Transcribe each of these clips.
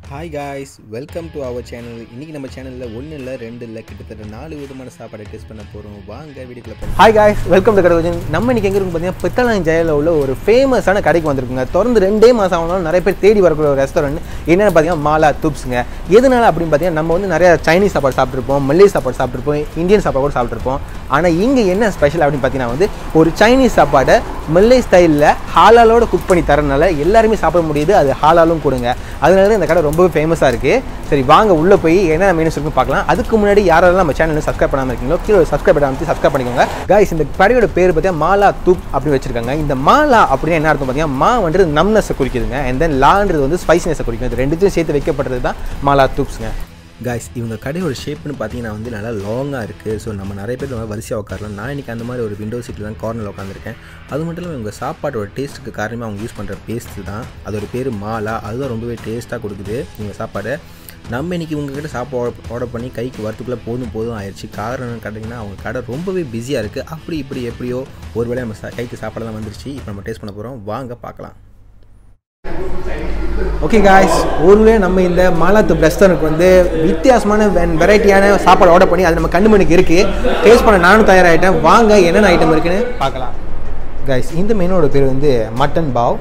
Hi guys welcome to our channel இன்றைக்கி நம்ம சேனலில் ஒன்றும் இல்லை ரெண்டு இல்லை கிட்டத்தட்ட நாலு விதமான சாப்பாடை டேஸ்ட் பண்ண போகிறோம் வாங்க வீடியோக்குள்ள போகலாம் ஹாய் காய்ஸ் வெல்கம் டு கடவுஜன் நம்ம இன்னைக்கு எங்கே இருக்கும் பார்த்தீங்கன்னா பித்தளான் ஜெயிலில் உள்ள ஒரு ஃபேமஸான கடைக்கு வந்திருக்குங்க தொடர்ந்து ரெண்டே மாதம் ஆனாலும் நிறைய பேர் தேடி வரக்கூடிய ஒரு ரெஸ்டாரண்ட் என்னென்னு பார்த்தீங்கன்னா மாலா தூப்ஸுங்க எதனால அப்படின்னு பார்த்தீங்கன்னா நம்ம வந்து நிறைய சைனீஸ் சாப்பாடு சாப்பிட்ருப்போம் மல்லிகை சாப்பாடு சாப்பிட்ருப்போம் இந்தியன் சாப்பாடு கூட சாப்பிட்ருப்போம் ஆனால் இங்கே என்ன ஸ்பெஷல் அப்படின்னு பார்த்தீங்கன்னா வந்து ஒரு சைனீஸ் சாப்பாடை மல்லை ஸ்டைலில் ஹாலாலோட குக் பண்ணி தரனால எல்லாருமே சாப்பிட முடியுது அது ஹாலாலும் கொடுங்க அதனால தான் இந்த கடை ரொம்பவே ஃபேமஸாக இருக்குது சரி வாங்க உள்ளே போய் என்ன மெனூஸ் இருக்குன்னு பார்க்கலாம் அதுக்கு முன்னாடி யாரெல்லாம் நம்ம சேனலில் சப்ஸ்கிரைப் பண்ணாமல் இருக்கீங்களோ கீழே சப்ஸ்கிரைப் பண்ணாமல் சப்ஸ்கிரைப் பண்ணிக்கோங்க கைஸ் இந்த கடையோட பேர் பார்த்தீங்கன்னா மாலா தூப் அப்படின்னு வச்சிருக்காங்க இந்த மாலா அப்படின்னு என்ன அர்த்தம் பார்த்தீங்கன்னா மா வந்துட்டு நம்னஸை குறிக்குதுங்க அண்ட் தென் லான்றது வந்து ஸ்பைசினஸை குறிக்கும் இது ரெண்டுத்தையும் சேர்த்து வைக்கப்பட்டது தான் மாலா தூப்ஸுங்க காய்ஸ் இவங்க கடையோட ஷேப்னு பார்த்தீங்கன்னா வந்து நல்லா லாங்காக இருக்குது ஸோ நம்ம நிறைய பேர் இந்த மாதிரி வரிசையாக உட்காரலாம் நான் இன்றைக்கி அந்த மாதிரி ஒரு விண்டோ சீட்டில் தான் கார்னரில் உட்காந்துருக்கேன் அது மட்டும் இல்லாமல் இவங்க சாப்பாட்டோட டேஸ்ட்டுக்கு காரணமாக அவங்க யூஸ் பண்ணுற பேஸ்ட்டு தான் அதோட பேர் மாலா அதுதான் ரொம்பவே டேஸ்ட்டாக கொடுக்குது இவங்க சாப்பாடை நம்ம இன்றைக்கி உங்ககிட்ட சாப்பாடு ஆர்டர் பண்ணி கைக்கு வரத்துக்குள்ளே போதும் போதும் ஆயிடுச்சு காரணம் என்னன்னு கேட்டிங்கன்னா அவங்க கடை ரொம்பவே பிஸியாக இருக்குது அப்படி இப்படி எப்படியோ ஒரு வேளை நம்ம சா- கைக்கு சாப்பாடு தான் வந்துருச்சு இப்போ நம்ம டேஸ்ட் பண்ண போகிறோம் வாங்க பார்க்கலாம் ஓகே காய்ஸ் ஒருவே நம்ம இந்த மாலாத்தூப் ரெஸ்டாரண்ட்க்கு வந்து வித்தியாசமான வெரைட்டியான சாப்பாடு ஆர்டர் பண்ணி அது நம்ம கண்ணு மணிக்கு இருக்குது டேஸ்ட் பண்ண நானும் தயாராகிட்டேன் வாங்க என்னென்ன ஐட்டம் இருக்குன்னு பார்க்கலாம் காய்ஸ் இந்த மெனுவோட பேர் வந்து மட்டன் பாவ்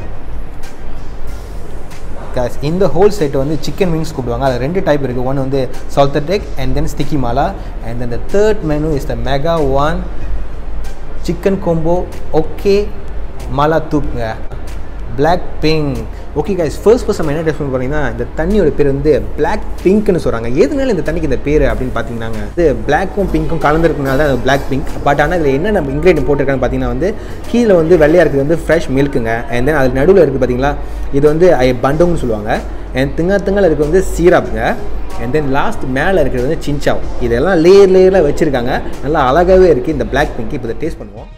காய்ஸ் இந்த ஹோல் செட் வந்து சிக்கன் விங்ஸ் கூப்பிடுவாங்க அதில் ரெண்டு டைப் இருக்குது ஒன்று வந்து சவுத்தர் டெக் and then sticky mala and then the third menu is the mega one chicken combo okay mala தூக்குங்க Black pink okay guys first first நம்ம என்ன டெஸ்ட் பண்ண போறீங்கன்னா இந்த தண்ணியோட பேர் வந்து Black பிங்க்னு சொல்கிறாங்க எதனால இந்த தண்ணிக்கு இந்த பேர் அப்படின்னு பார்த்தீங்கன்னா இது பிளாக்கும் பிங்க்கும் கலந்துருக்கனால தான் அது Black பிங்க் பட் ஆனால் இதில் என்ன நம்ம இன்க்ரீடியன்ட் போட்டிருக்கான்னு பார்த்தீங்கன்னா வந்து கீழே வந்து வெள்ளையாக இருக்கிறது வந்து ஃப்ரெஷ் மில்க்குங்க அண்ட் தென் அது நடுவில் இருக்குது பார்த்தீங்களா இது வந்து ஐ பண்டோங்னு சொல்லுவாங்க அண்ட் திங்க திங்கல் இருக்கிறது வந்து சீராப்புங்க அண்ட் தென் லாஸ்ட் மேலே இருக்கிறது வந்து சின்சாவ் இதெல்லாம் லேயர் லேயரில் வச்சுருக்காங்க நல்லா அழகாகவே இருக்குது இந்த Black பிங்க் இப்போ இதை டேஸ்ட் பண்ணுவோம்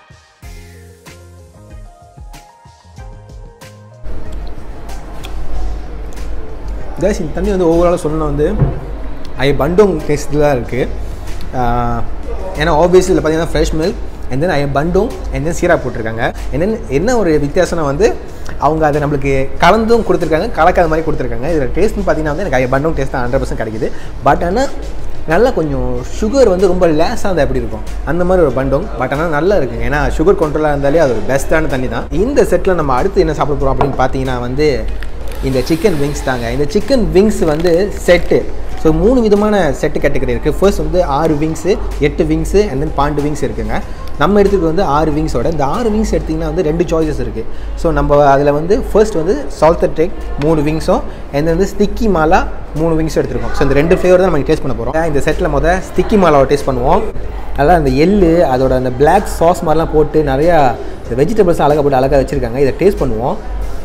கைஸ் இந்த தண்ணி வந்து ஓவராலாக சொல்லணும் வந்து ஐ பண்டோங் டேஸ்ட்டில் தான் இருக்குது ஏன்னா ஆப்வியஸ்லி இதில் பார்த்தீங்கன்னா fresh milk and then ice Bandung and then சீரா போட்டிருக்காங்க என்ன என்ன ஒரு வித்தியாசம்னா வந்து அவங்க அதை நம்மளுக்கு கலந்தும் கொடுத்துருக்காங்க கலக்காத மாதிரி கொடுத்துருக்காங்க இதில் டேஸ்ட்னு பார்த்தீங்கன்னா வந்து எனக்கு ஐ பண்டோங் டேஸ்ட் தான் ஹண்ட்ரட் பர்சன்ட் கிடைக்குது பட் ஆனால் நல்லா கொஞ்சம் சுகர் வந்து ரொம்ப லேஸாக இருந்தால் எப்படி இருக்கும் அந்த மாதிரி ஒரு பண்டோங் பட் ஆனால் நல்லா இருக்குங்க ஏன்னா சுகர் கண்ட்ரோலாக இருந்தாலே அது ஒரு பெஸ்ட்டான தண்ணி தான் இந்த செட்டில் நம்ம அடுத்து என்ன சாப்பிட போகிறோம் அப்படின்னு பார்த்தீங்கன்னா வந்து இந்த சிக்கன் விங்ஸ் தாங்க இந்த சிக்கன் விங்ஸ் வந்து செட்டு ஸோ மூணு விதமான செட்டு கேட்டகரி இருக்குது ஃபர்ஸ்ட் வந்து ஆறு விங்ஸு எட்டு விங்ஸு அண்ட் தென் பாண்டு விங்ஸ் இருக்குங்க நம்ம எடுத்துக்கு வந்து ஆறு விங்ஸோட இந்த ஆறு விங்ஸ் எடுத்திங்கன்னா வந்து ரெண்டு சாய்ஸஸ் இருக்குது ஸோ நம்ம அதில் வந்து ஃபர்ஸ்ட் வந்து சால்த்தர் டெக் மூணு விங்ஸும் அண்ட் வந்து ஸ்டிக்கி மாலா மூணு விங்ஸும் எடுத்துருக்கோம் ஸோ இந்த ரெண்டு ஃப்ளேவர் தான் நம்ம டேஸ்ட் பண்ண போகிறோம் இந்த செட்டில் மொதல் ஸ்டிக்கி மாலாவை டேஸ்ட் பண்ணுவோம் அதான் அந்த எள்ளு அதோட அந்த பிளாக் சாஸ் மாதிரிலாம் போட்டு நிறையா வெஜிடபிள்ஸ் அழகாக போட்டு அழகாக வச்சுருக்காங்க இதை டேஸ்ட் பண்ணுவோம்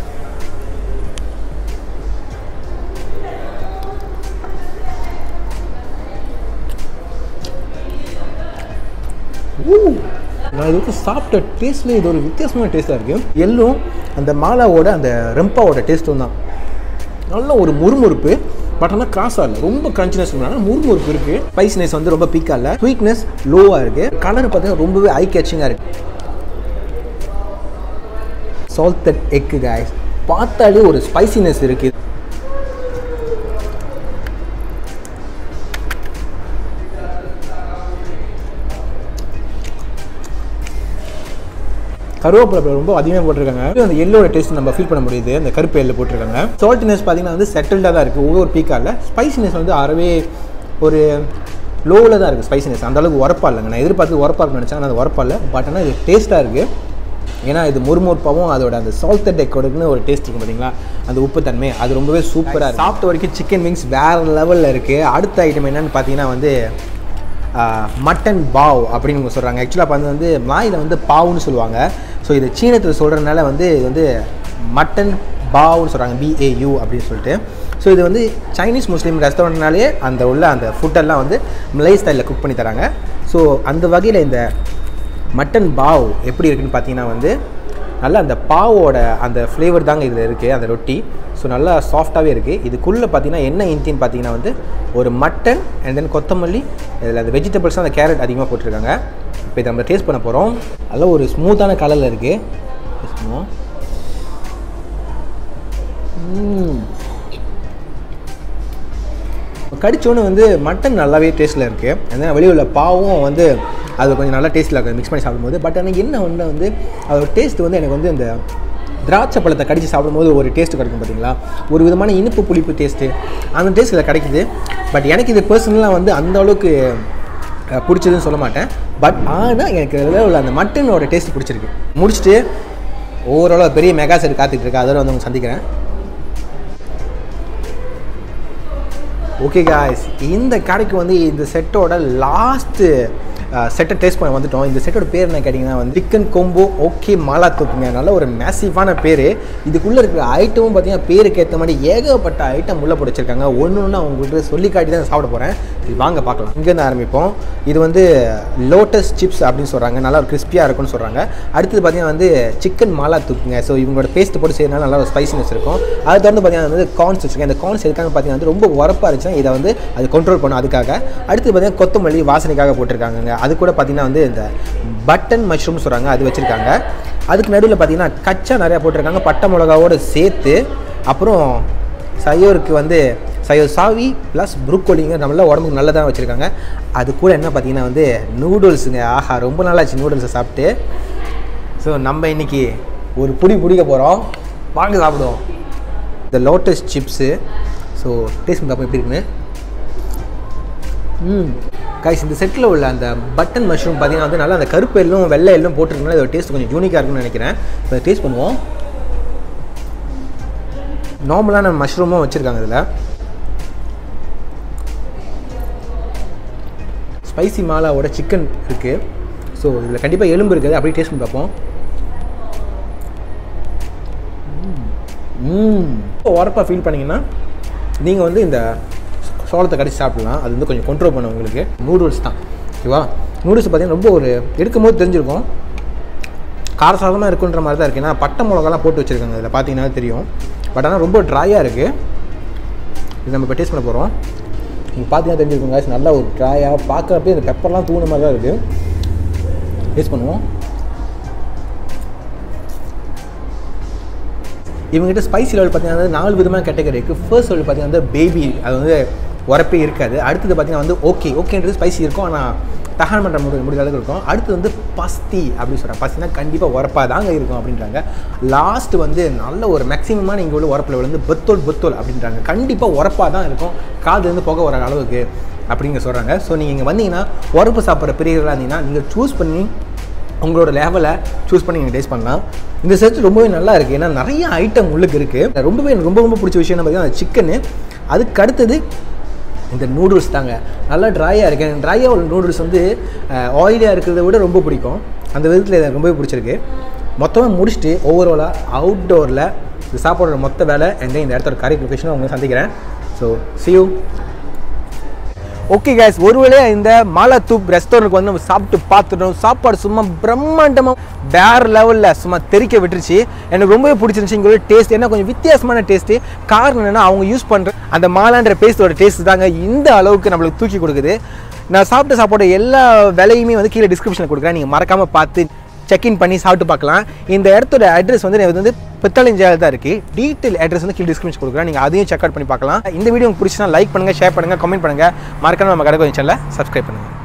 ஊ! நான் இது வரைக்கும் சாப்பிட்ட டேஸ்ட்லேயே இது ஒரு வித்தியாசமான டேஸ்ட்டாக இருக்குது எள்ளும் அந்த மாலாவோட அந்த ரெம்பாவோட டேஸ்ட்டும் தான் நல்ல ஒரு முறுமுறுப்பு பட் ஆனால் கிராஸாக இல்லை ரொம்ப கிரன்ச்சினஸ் ஆனால் முறுமுறுப்பு இருக்குது ஸ்பைசினஸ் வந்து ரொம்ப பீக்காக இல்லை ஸ்வீட்னஸ் லோவாக இருக்குது கலர் பார்த்தீங்கன்னா ரொம்பவே ஐ கேச்சிங்காக இருக்குது சால்டட் எக்கு காய்ஸ் பார்த்தாலே ஒரு ஸ்பைசினஸ் இருக்குது கருவேப்பிலை ரொம்ப அதிகமாக போட்டிருக்காங்க அந்த எல்லோட டேஸ்ட் நம்ம ஃபீல் பண்ண முடியுது அந்த கருப்பு எள்ளு போட்டிருக்காங்க சால்ட்டினஸ் பார்த்தீங்கன்னா வந்து செட்டில்டாக தான் இருக்குது ஒவ்வொரு பீக்காக இல்லை ஸ்பைசினஸ் வந்து அறவே ஒரு லோவில் தான் இருக்குது ஸ்பைசினஸ் அந்த அளவுக்கு உரப்பா இல்லைங்க நான் எதிர்பார்த்து உரப்பா இருக்குன்னு நினச்சேன் ஆனால் அது உரப்பா இல்லை பட் ஆனால் இது டேஸ்ட்டாக இருக்குது ஏன்னா இது முறுமுறுப்பாகவும் அதோட அந்த சால்ட் டெக்கோடுக்குன்னு ஒரு டேஸ்ட் இருக்கும் பார்த்தீங்களா அந்த உப்புத்தன்மை அது ரொம்பவே சூப்பராக சாப்பிட்ட வரைக்கும் சிக்கன் விங்ஸ் வேறு லெவலில் இருக்குது அடுத்த ஐட்டம் என்னன்னு பார்த்தீங்கன்னா வந்து மட்டன் பாவ் அப்படின்னு இவங்க சொல்கிறாங்க ஆக்சுவலாக பார்த்து வந்து மாயில் வந்து பாவுன்னு சொல்லுவாங்க ஸோ இது சீனத்தில் சொல்கிறதுனால வந்து இது வந்து மட்டன் பாவ்னு சொல்கிறாங்க பிஏயு அப்படின்னு சொல்லிட்டு ஸோ இது வந்து சைனீஸ் முஸ்லீம் ரெஸ்டாரண்ட்னாலே அந்த உள்ள அந்த ஃபுட்டெல்லாம் வந்து மலை ஸ்டைலில் குக் பண்ணி தராங்க ஸோ அந்த வகையில் இந்த மட்டன் பாவ் எப்படி இருக்குன்னு பார்த்தீங்கன்னா வந்து நல்லா அந்த பாவோட அந்த ஃப்ளேவர் தாங்க இதில் இருக்குது அந்த ரொட்டி ஸோ நல்லா சாஃப்டாகவே இருக்குது இதுக்குள்ளே பார்த்தீங்கன்னா என்ன இன்டின்னு பார்த்தீங்கன்னா வந்து ஒரு மட்டன் அண்ட் தென் கொத்தமல்லி இதில் அந்த வெஜிடபிள்ஸ் அந்த கேரட் அதிகமாக போட்டிருக்காங்க இப்போ இதை நம்ம டேஸ்ட் பண்ண போகிறோம் நல்லா ஒரு ஸ்மூத்தான கலரில் இருக்குது டேஸ்ட் பண்ணுவோம் ம். கடிச்சோன்னு வந்து மட்டன் நல்லாவே டேஸ்ட்டில் இருக்குது ஏன்னா வெளியே உள்ள பாவும் வந்து அது கொஞ்சம் நல்லா டேஸ்ட்டில் இருக்குது மிக்ஸ் பண்ணி சாப்பிடும்போது பட் ஆனால் என்ன ஒன்று வந்து அதோட டேஸ்ட் வந்து எனக்கு வந்து இந்த திராட்சை பழத்தை கடிச்சு சாப்பிடும்போது ஒரு டேஸ்ட் கிடைக்கும் பார்த்தீங்களா ஒரு விதமான இனிப்பு புளிப்பு டேஸ்ட்டு அந்த டேஸ்ட் இதில் கிடைக்குது பட் எனக்கு இது பர்சனலாக வந்து அந்த அளவுக்கு அஹ், பிடிச்சதுன்னு சொல்ல மாட்டேன் பட் ஆனால் எனக்கு இதில் உள்ள அந்த மட்டனோட டேஸ்ட் பிடிச்சிருக்கு முடிச்சுட்டு ஓவராலாக பெரிய மெகா செட் காத்துட்டு இருக்கு அதோட வந்து உங்களை சந்திக்கிறேன் ஓகே காய்ஸ் இந்த கடைக்கு வந்து இந்த செட்டோட லாஸ்ட்டு செட்டை டேஸ்ட் பண்ண வந்துட்டோம் இந்த செட்டோட பேர் என்ன கேட்டிங்கன்னா வந்து சிக்கன் கொம்போ ஓகே மாலா தூக்குங்க நல்ல ஒரு மேசிவான பேர் இதுக்குள்ளே இருக்கிற ஐட்டமும் பார்த்தீங்கன்னா பேருக்கு ஏற்ற மாதிரி ஏகப்பட்ட ஐட்டம் உள்ள பிடிச்சிருக்காங்க ஒன்று ஒன்று அவங்கள்ட்ட சொல்லி காட்டி தான் சாப்பிட போகிறேன் இது வாங்க பார்க்கலாம் இங்கேருந்து ஆரம்பிப்போம் இது வந்து லோட்டஸ் சிப்ஸ் அப்படின்னு சொல்கிறாங்க நல்லா ஒரு கிறிஸ்பியாக இருக்கும்னு சொல்கிறாங்க அடுத்தது பார்த்தீங்கன்னா வந்து சிக்கன் மாலா தூக்குங்க ஸோ இவங்களோட பேஸ்ட் போட்டு செய்யறதுனால நல்லா ஒரு ஸ்பைசினஸ் இருக்கும் அது தொடர்ந்து பார்த்தீங்கன்னா வந்து கார்ன்ஸ் வச்சுருக்கேன் இந்த கார்ன்ஸ் எதுக்காக பார்த்தீங்கன்னா வந்து ரொம்ப உரப்பாக இருந்துச்சுன்னா இதை வந்து அது கண்ட்ரோல் பண்ணும் அதுக்காக அடுத்து பார்த்தீங்கன்னா கொத்தமல்லி வாசனைக்காக போட்டிருக்காங்க அது கூட பார்த்தீங்கன்னா வந்து இந்த பட்டன் மஷ்ரூம் சொல்கிறாங்க அது வச்சுருக்காங்க அதுக்கு நடுவில் பார்த்தீங்கன்னா கச்சா நிறையா போட்டிருக்காங்க பட்டை மிளகாவோட சேர்த்து அப்புறம் சயோருக்கு வந்து சயோ சாவி ப்ளஸ் ப்ரூக்கோலிங்க நம்மள உடம்புக்கு நல்லதாக வச்சுருக்காங்க அது கூட என்ன பார்த்தீங்கன்னா வந்து நூடுல்ஸுங்க ஆஹா ரொம்ப நாளாச்சு நூடுல்ஸை சாப்பிட்டு ஸோ நம்ம இன்னைக்கு ஒரு புடி பிடிக்க போகிறோம் வாங்க சாப்பிடுவோம் இந்த லோட்டஸ் சிப்ஸு ஸோ டேஸ்ட் பண்ணி எப்படி இருக்குன்னு ம் கைஸ் இந்த செட்டில் உள்ள அந்த பட்டன் மஷ்ரூம் பார்த்தீங்கன்னா வந்து நல்லா அந்த கருப்பு எல்லும் வெள்ளை எல்லும் போட்டிருக்கனால இதோட டேஸ்ட் கொஞ்சம் யூனிக்காக இருக்குன்னு நினைக்கிறேன் இப்போ டேஸ்ட் பண்ணுவோம் நார்மலான மஷ்ரூமும் வச்சுருக்காங்க இதில் ஸ்பைசி மாலாவோட சிக்கன் இருக்குது ஸோ இதில் கண்டிப்பாக எலும்பு இருக்குது அப்படியே டேஸ்ட் பண்ணி பார்ப்போம் ம் உரப்பாக ஃபீல் பண்ணிங்கன்னா நீங்கள் வந்து இந்த சோளத்தை கடிச்சு சாப்பிடலாம் அது வந்து கொஞ்சம் கண்ட்ரோல் பண்ணும் உங்களுக்கு நூடுல்ஸ் தான் ஓகேவா நூடுல்ஸ் பார்த்தீங்கன்னா ரொம்ப ஒரு எடுக்கும்போது தெரிஞ்சிருக்கும் காரசாரமாக இருக்குன்ற மாதிரி தான் இருக்குது ஏன்னா பட்டை மிளகாலாம் போட்டு வச்சுருக்காங்க இதில் பார்த்தீங்கன்னா தெரியும் பட் ஆனால் ரொம்ப ட்ராயாக இருக்குது இது நம்ம இப்போ டேஸ்ட் பண்ண போகிறோம் நீங்கள் பார்த்தீங்கன்னா தெரிஞ்சிருக்கும் guys நல்லா ஒரு ட்ராயாக பார்க்குறப்பே இந்த பெப்பர்லாம் தூண மாதிரி தான் இருக்குது டேஸ்ட் பண்ணுவோம் இவங்ககிட்ட ஸ்பைசி லெவல் பார்த்தீங்கன்னா வந்து நாலு விதமான கேட்டகரி இருக்குது ஃபர்ஸ்ட் லெவல் பார்த்தீங்கன்னா வந்து பேபி அது வந்து உரப்பே இருக்காது அடுத்தது பார்த்தீங்கன்னா வந்து ஓகே ஓகேன்றது ஸ்பைசி இருக்கும் ஆனால் தகவல் பண்ணுற முடி முடிஞ்ச அளவுக்கு இருக்கும் அடுத்து வந்து பஸ்தி அப்படின்னு சொல்கிறாங்க பஸ்தினா கண்டிப்பாக உரப்பாக தாங்க இருக்கும் அப்படின்றாங்க லாஸ்ட் வந்து நல்ல ஒரு மேக்ஸிமமான இங்கே உள்ள உரப்பில் வந்து பெத்தோல் பெத்தோல் அப்படின்றாங்க கண்டிப்பாக உரப்பாக தான் இருக்கும் காது வந்து புகை வர அளவுக்கு அப்படிங்க சொல்கிறாங்க ஸோ நீங்கள் இங்கே வந்தீங்கன்னா உரப்பு சாப்பிட்ற பிரியர்களாக இருந்தீங்கன்னா நீங்கள் சூஸ் பண்ணி உங்களோட லெவலை சூஸ் பண்ணி நீங்கள் டேஸ்ட் பண்ணலாம் இந்த செட் ரொம்பவே நல்லா இருக்குது ஏன்னா நிறைய ஐட்டம் உள்ளுக்கு இருக்குது ரொம்பவே எனக்கு ரொம்ப ரொம்ப பிடிச்ச விஷயம் என்ன பார்த்தீங்கன்னா சிக்கனு அதுக்கு அடுத்தது இந்த நூடுல்ஸ் தாங்க நல்லா ட்ரையாக இருக்கு எனக்கு ட்ரையாக உள்ள நூடுல்ஸ் வந்து ஆயிலியாக இருக்கிறத விட ரொம்ப பிடிக்கும் அந்த விதத்தில் எனக்கு ரொம்பவே பிடிச்சிருக்கு மொத்தமாக முடிச்சுட்டு ஓவராலாக அவுட்டோரில் இந்த சாப்பாடோட மொத்த வேலை எந்த இந்த இடத்தோட கரெக்ட் லொக்கேஷனை உங்களை சந்திக்கிறேன் so see you okay guys ஒருவேளை இந்த மாலாத்தூப் ரெஸ்டாரண்ட்டுக்கு வந்து நம்ம சாப்பிட்டு பார்த்துட்டோம் சாப்பாடு சும்மா பிரம்மாண்டமாக வேறு லெவலில் சும்மா தெறிக்க விட்டுருச்சு எனக்கு ரொம்பவே பிடிச்சிருந்துச்சு இங்கே டேஸ்ட் என்ன கொஞ்சம் வித்தியாசமான டேஸ்ட்டு காரணம் என்னன்னா அவங்க யூஸ் பண்ணுற அந்த மாலான்ற பேஸ்டோட டேஸ்ட் தாங்க இந்த அளவுக்கு நம்மளுக்கு தூக்கி கொடுக்குது நான் சாப்பிட்ட சாப்பாடு எல்லா விலையுமே வந்து கீழே டிஸ்கிரிப்ஷனில் கொடுக்குறேன் நீங்கள் மறக்காமல் பார்த்து செக்இன் பண்ணி சாப்பிட்டு பார்க்கலாம் இந்த இடத்தோட அட்ரஸ் வந்து இது வந்து பித்தளஞ்சாயில் தான் இருக்குது டீட்டெயில் அட்ரஸ் வந்து கீழே டிஸ்கிரிப்ஷன் கொடுக்குறேன் நீங்கள் அதையும் செக் அவுட் பண்ணி பார்க்கலாம் இந்த வீடியோ உங்களுக்கு பிடிச்சினா லைக் பண்ணுங்கள் ஷேர் பண்ணுங்கள் கமெண்ட் பண்ணுங்கள் மறக்காம நம்ம கடை கொஞ்சம் சப்ஸ்கிரைப் பண்ணுங்கள்